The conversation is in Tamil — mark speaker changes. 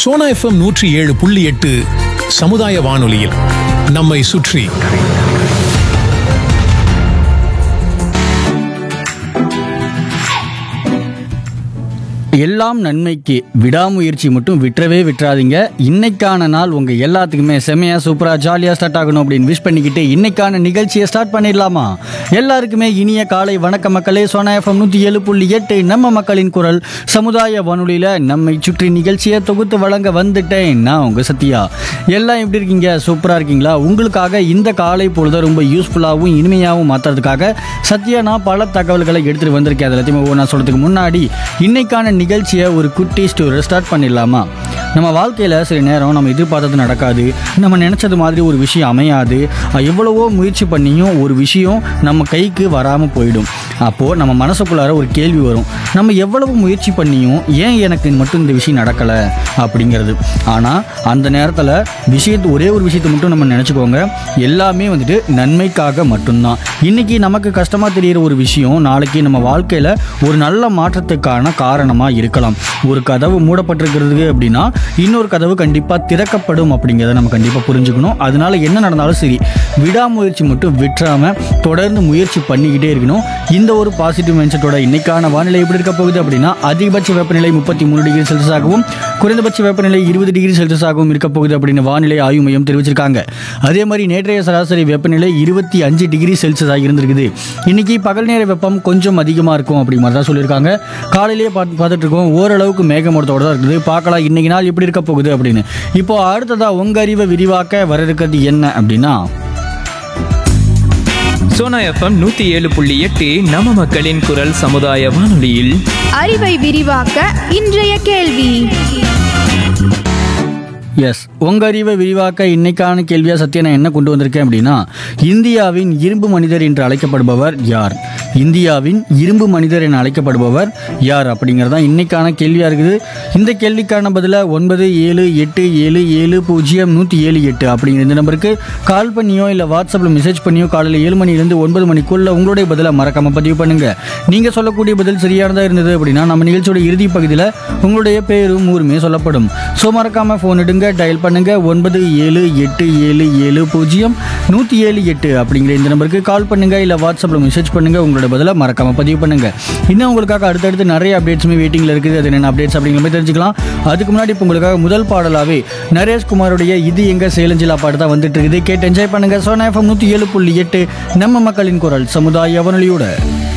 Speaker 1: சோனா எஃப்எம் நூற்றி ஏழு புள்ளி எட்டு சமுதாய வானொலியில் நம்மை சுற்றி
Speaker 2: எல்லாம் நன்மைக்கு விடாமுயற்சி மட்டும் விட்டுறவே விட்டுறாதீங்க இன்னைக்கான நாள் உங்க எல்லாத்துக்குமே செமையா சூப்பரா ஜாலியா ஸ்டார்ட் ஆகணும் அப்படின்னு விஷ் பண்ணிக்கிட்டு இன்னைக்கான நிகழ்ச்சியை ஸ்டார்ட் பண்ணிடலாமா எல்லாருக்குமே இனிய காலை வணக்க மக்களே சோனா எஃப்எம் நூத்தி ஏழு புள்ளி எட்டு நம்ம மக்களின் குரல் சமுதாய வானொலியில நம்மை சுற்றி நிகழ்ச்சியை தொகுத்து வழங்க வந்துட்டேன் நான் உங்க சத்யா எல்லாம் எப்படி இருக்கீங்க சூப்பரா இருக்கீங்களா உங்களுக்காக இந்த காலை பொழுத ரொம்ப யூஸ்ஃபுல்லாகவும் இனிமையாகவும் மாத்துறதுக்காக சத்யா நான் பல தகவல்களை எடுத்துட்டு வந்திருக்கேன் அதை எல்லாத்தையும் நான் சொல்றதுக்கு முன்னாடி இன்னைக்கான நிகழ்ச்சியை ஒரு குட்டி ஸ்டோரி ஸ்டார்ட் பண்ணிடலாமா நம்ம வாழ்க்கையில் சில நேரம் நம்ம எதிர்பார்த்தது நடக்காது நம்ம நினச்சது மாதிரி ஒரு விஷயம் அமையாது அஹ் எவ்வளவோ முயற்சி பண்ணியும் ஒரு விஷயம் நம்ம கைக்கு வராமல் போயிடும் அப்போது நம்ம மனசுக்குள்ளார ஒரு கேள்வி வரும் நம்ம எவ்வளவு முயற்சி பண்ணியும் ஏன் எனக்கு மட்டும் இந்த விஷயம் நடக்கலை அப்படிங்கிறது ஆனால் அந்த நேரத்தில் விஷயத்து ஒரே ஒரு விஷயத்தை மட்டும் நம்ம நினச்சிக்கோங்க எல்லாமே வந்துட்டு நன்மைக்காக மட்டும்தான் இன்னைக்கு நமக்கு கஷ்டமாக தெரியிற ஒரு விஷயம் நாளைக்கு நம்ம வாழ்க்கையில் ஒரு நல்ல மாற்றத்துக்கான காரணமாக இருக்கலாம் ஒரு கதவு மூடப்பட்டிருக்கிறது அப்படின்னா இன்னொரு கதவு கண்டிப்பாக திறக்கப்படும் அப்படிங்கிறத நம்ம கண்டிப்பாக புரிஞ்சுக்கணும் அதனால என்ன நடந்தாலும் சரி விடாமுயற்சி மட்டும் விட்டுறாம தொடர்ந்து முயற்சி பண்ணிக்கிட்டே இருக்கணும் இந்த ஒரு பாசிட்டிவ் மைண்ட்செட்டோட இன்னைக்கான வானிலை எப்படி இருக்க போகுது அப்படின்னா அதிகபட்ச வெப்பநிலை முப்பத்தி மூணு டிகிரி செல்சியஸாகவும் குறைந்தபட்ச வெப்பநிலை இருபது டிகிரி செல்சியஸாகவும் இருக்க போகுது அப்படின்னு வானிலை ஆய்வு மையம் தெரிவிச்சிருக்காங்க அதே மாதிரி நேற்றைய சராசரி வெப்பநிலை இருபத்தி அஞ்சு டிகிரி செல்சியஸாக இருந்திருக்குது இன்னைக்கு பகல் நேர வெப்பம் கொஞ்சம் அதிகமாக இருக்கும் அப்படி மாதிரி தான் சொல்லியிருக்காங்க காலையிலேயே பார்த்து பார்த்துட்டு இருக்கோம் ஓரளவுக்கு மேகமூட்டத்தோட தான் இருக்குது பார்க்கலாம் இன்னைக்கு நாள் எப்படி இருக்க போகுது அப்படின்னு இப்போ அடுத்ததா உங்க அறிவை விரிவாக்க வர இருக்கிறது என்ன அப்படின்னா
Speaker 3: சோனா எஃப்எம் நூத்தி ஏழு புள்ளி எட்டு நம்ம மக்களின் குரல் சமுதாய வானொலியில்
Speaker 4: அறிவை விரிவாக்க இன்றைய கேள்வி
Speaker 2: எஸ் உங்க அறிவை விரிவாக்க இன்னைக்கான கேள்வியா சத்யா நான் என்ன கொண்டு வந்திருக்கேன் அப்படின்னா இந்தியாவின் இரும்பு மனிதர் என்று அழைக்கப்படுபவர் யார் இந்தியாவின் இரும்பு மனிதர் என அழைக்கப்படுபவர் யார் அப்படிங்கிறதா இன்னைக்கான கேள்வியா இருக்குது இந்த கேள்விக்கான பதில ஒன்பது ஏழு எட்டு ஏழு ஏழு பூஜ்ஜியம் நூற்றி ஏழு எட்டு அப்படிங்கிற இந்த நம்பருக்கு கால் பண்ணியோ இல்லை வாட்ஸ்அப்பில் மெசேஜ் பண்ணியோ காலையில் ஏழு மணிலேருந்து ஒன்பது மணிக்குள்ள உங்களுடைய பதிலை மறக்காம பதிவு பண்ணுங்க நீங்க சொல்லக்கூடிய பதில் சரியானதா இருந்தது அப்படின்னா நம்ம நிகழ்ச்சியோட இறுதி பகுதியில் உங்களுடைய பேரும் ஊருமே சொல்லப்படும் ஸோ மறக்காம ஃபோன் எடுங்க டயல் பண்ணுங்க ஒன்பது ஏழு எட்டு ஏழு ஏழு பூஜ்ஜியம் நூற்றி ஏழு எட்டு அப்படிங்கிற இந்த நம்பருக்கு கால் பண்ணுங்க இல்லை வாட்ஸ்அப்பில் மெசேஜ் பண்ணுங்க உங்களோட பதிலை மறக்காம பதிவு பண்ணுங்க இன்னும் உங்களுக்காக அடுத்தடுத்து நிறைய அப்டேட்ஸுமே வெயிட்டிங்கில் இருக்குது அது என்னென்ன அப்டேட்ஸ் அப்படிங்கிற மாதிரி தெரிஞ்சுக்கலாம் அதுக்கு முன்னாடி இப்போ உங்களுக்காக முதல் பாடலாவே நரேஷ் குமாருடைய இது எங்க சேலஞ்சிலா பாட்டு தான் வந்துட்டு இருக்குது கேட்டு என்ஜாய் பண்ணுங்க சோனா எஃப்எம் நூற்றி ஏழு புள்ளி எட்டு நம்ம மக்களின் குரல் சமுதாய அவனொலியோட